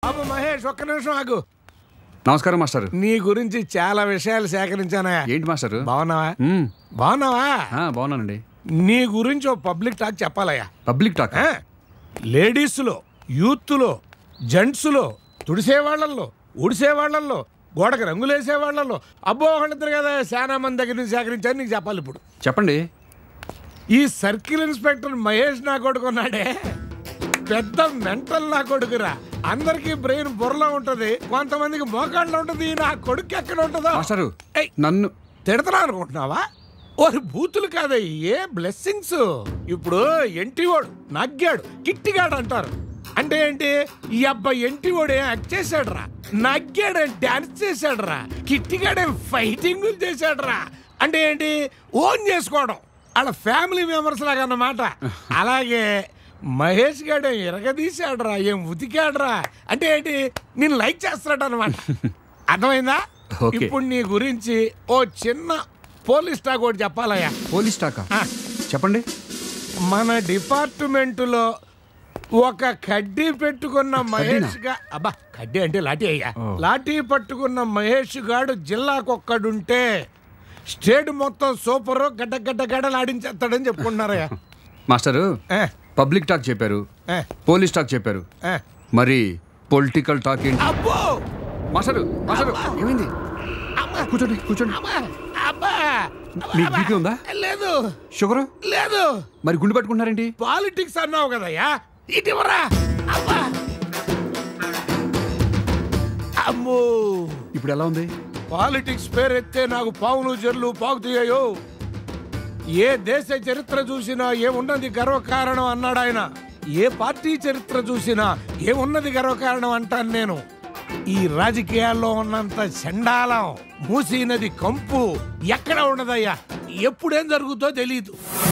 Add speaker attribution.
Speaker 1: అబ్బు మహేష్ ఒక్క నిమిషం ఆగు
Speaker 2: నమస్కారం మాస్టర్
Speaker 1: నీ గురించి చాలా విషయాలు సేకరించానా
Speaker 2: ఏంటి మాస్టర్
Speaker 1: బాగున్నావా
Speaker 2: మ్మ్.
Speaker 1: బాగున్నావా
Speaker 2: ఆ, బాగున్నానండి
Speaker 1: నీ గురించి ఓ పబ్లిక్ టాక్ చెప్పాలయ్యా
Speaker 2: పబ్లిక్ టాక్
Speaker 1: ఆ? లేడీస్లో యూత్లో జెంట్స్లో తుడిసేవాళ్లలో ఉడిసేవాళ్లలో గోడకు రంగులేసే వాళ్ళలో అబ్బో ఒకళ్ళిద్దరు కదా చాలా మంది దగ్గర నుంచి సేకరించారు నీకు చెప్పాలి ఇప్పుడు
Speaker 2: చెప్పండి
Speaker 1: ఈ సర్కిల్ ఇన్స్పెక్టర్ మహేష్ నా కొడుకున్నాడే పెద్ద మెంటల్ నా కొడుకురా అందరికి బ్రెయిన్ బుర్రలో ఉంటది కొంతమందికి మోకాళ్ళలో ఉంటది నా కొడుకు ఎక్కడ ఉంటుందో
Speaker 2: మాస్టరు
Speaker 1: ఏయ్,
Speaker 2: నన్ను
Speaker 1: తిడతా అనుకుంటున్నావా ఓరి బూతులు కాదయ్యే బ్లెస్సింగ్స్ ఇప్పుడు ఎంటివాడు నగ్గాడు కిట్టిగాడు అంటారు అంటే ఏంటి ఈ అబ్బాయి ఎంటివాడు ఏం యాక్ట్ చేశాడు రా నగ్గాడేం డాన్స్ చేశాడు రా కిట్టిగాడేం ఫైటింగ్ చేశాడు రా అంటే ఏంటి ఓన్ చేసుకోవడం వాళ్ళ ఫ్యామిలీ మెంబర్స్ లాగా అన్నమాట అలాగే మహేష్ గాడు ఇరగదీశాడు రా ఏం ఉతికాడు రా అంటే ఏంటి నేను లైక్ చేస్తున్నాడు అనమాట అర్థమైందా
Speaker 2: ఓకే.
Speaker 1: ఇప్పుడు నీ గురించి ఓ చిన్న పోలీస్ టాక్ ఒకటి చెప్పాలయ్యా
Speaker 2: పోలీస్ టాకా
Speaker 1: ఆ,
Speaker 2: చెప్పండి
Speaker 1: మన డిపార్ట్మెంటులో ఒక కడ్డీ పెట్టుకున్న మహేష్ గా అబ్బా కడ్డీ అంటే లాఠీ అయ్యా
Speaker 2: ఓ.
Speaker 1: లాఠీ పట్టుకున్న మహేష్ గాడు జిల్లాకొక్కడుంటే స్టేట్ మొత్తం సూపర్ గడ్డ గడ్డ గడ్డలు ఆడించేస్తాడని చెప్పుకుంటున్నారయ్యా
Speaker 2: మాస్టరు
Speaker 1: ఏ,
Speaker 2: పబ్లిక్ టాక్ చెప్పారు
Speaker 1: ఏ,
Speaker 2: పోలీస్ టాక్ చెప్పారు
Speaker 1: ఏ.
Speaker 2: మరి పొలిటికల్ టాక్ ఏంటి
Speaker 1: అబ్బో
Speaker 2: మాస్టరు మాస్టరు ఏమైంది
Speaker 1: అమ్మా,
Speaker 2: కూర్చోండి కూర్చోండి
Speaker 1: అమ్మా, అబ్బా
Speaker 2: మీకు బీపీ ఉందా
Speaker 1: లేదు
Speaker 2: షుగరు
Speaker 1: లేదు
Speaker 2: మరి గుండు పట్టుకుంటున్నారేంటి
Speaker 1: పాలిటిక్స్ అన్నావు కదయ్యా ఇటీవరా అబ్బా అమ్మో
Speaker 2: ఇప్పుడు ఎలా ఉంది
Speaker 1: పాలిటిక్స్ పేరెత్తే నాకు పావులు జర్లు పాకుతాయో ఏ దేశ చరిత్ర చూసినా ఏమున్నది గర్వకారణం అన్నాడు ఆయన ఏ పార్టీ చరిత్ర చూసినా ఏమున్నది గర్వకారణం అంటాను నేను ఈ రాజకీయాల్లో ఉన్నంత చండాలం మూసీ నది కంపు ఎక్కడ ఉండదయ్యా ఎప్పుడేం జరుగుతో తెలియదు